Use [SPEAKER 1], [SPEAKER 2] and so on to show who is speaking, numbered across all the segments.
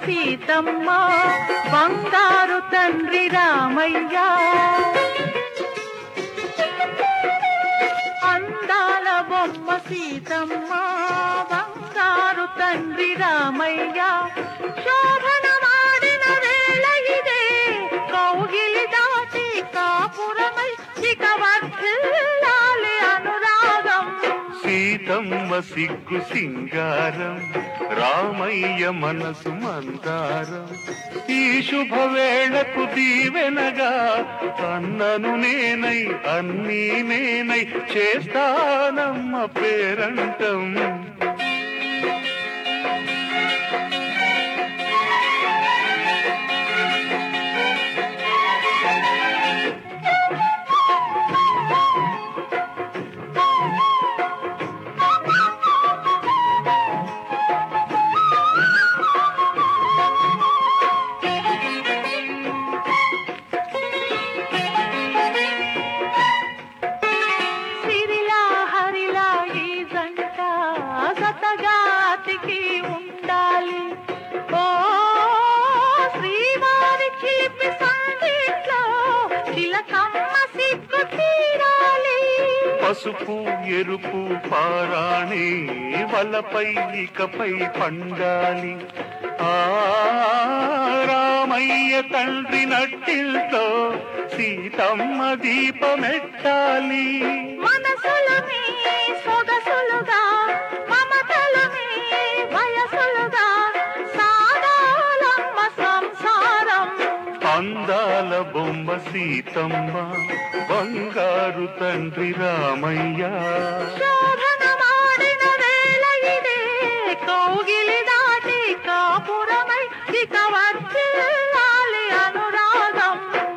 [SPEAKER 1] సీతమ్మ బంగారు తండ్రి రామయ్య అందాల బొమ్మ సీతమ్మ బంగారు తండ్రి రామయ్య శోభనమాడిన వేళ ఇదే కౌగిలి దాటి కాపురమై ఇక వర్ధిల్లాలి అనురాగం
[SPEAKER 2] సీతమ్మ సిగ్గు సింగారం రామయ్య మనసు మందారం ఈ శుభవేళకు దీవెనగా అన్నను నేనై అన్నీ నేనై చేస్తానమ్మ పేరంటం
[SPEAKER 1] సిరిలా హరిలా ఈ జంట సతగాతికి ఉండాలి ఓ శ్రీవారి చిలిపి సందిట్లో చిలకమ్మ సిగ్గు తీరాలి
[SPEAKER 2] పసుపు ఎరుపు పారాణి వలపై ఇకపై పండాలి ఆ రామయ్య తండ్రి నట్టిల్తో సీతమ్మ దీపమెట్టాలి
[SPEAKER 1] మనసులని సొగసులుగా మమతలని వయసులుగా సాగాలమ్మ సంసారం
[SPEAKER 2] అందాల బొమ్మ సీతమ్మ బంగారు తండ్రి రామయ్య
[SPEAKER 1] శోభనమాడిన వేళ ఇదే కౌగిలి దాటి కాపురమై ఇక వర్ధిల్లాలి అనురాగం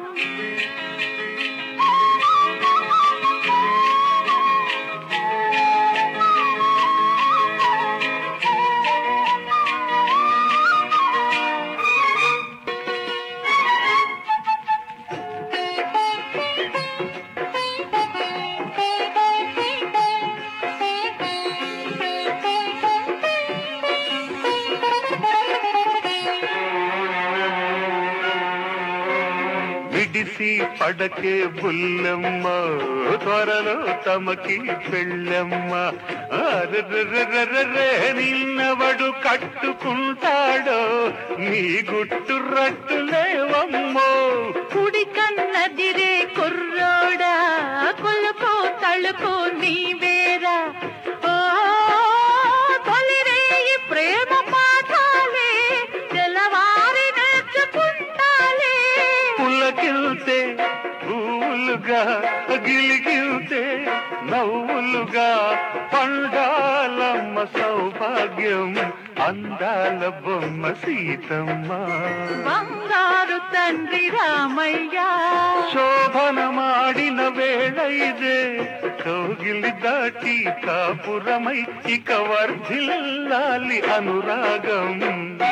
[SPEAKER 2] విడిసి పడకే బుల్లమ్మ త్వరలో తమకి పెళ్ళమ్మ అరెరెరెరెరె, నిన్నవడు కట్టుకుంటాడో నీ గుట్టు రట్టులేవమ్మో
[SPEAKER 1] కుడి కన్నదిరే కుర్రోడా కొలుకో తలుకో నీవేరా ఓ తొలిరేయి ప్రేమ పాఠాలే తెల్లవారి నేర్చుకుంటాలే
[SPEAKER 2] పులకిల్తే పూలుగా గిలిగిల్తే నవ్వులుగా పండాలమ్మ సౌభాగ్యం అందాల బొమ్మ సీతమ్మ
[SPEAKER 1] బంగారు తండ్రి రామయ్య
[SPEAKER 2] శోభనమాడిన వేళ ఇదే కౌగిలి దాటి కాపురమై ఇక వర్ధిల్లాలి అనురాగం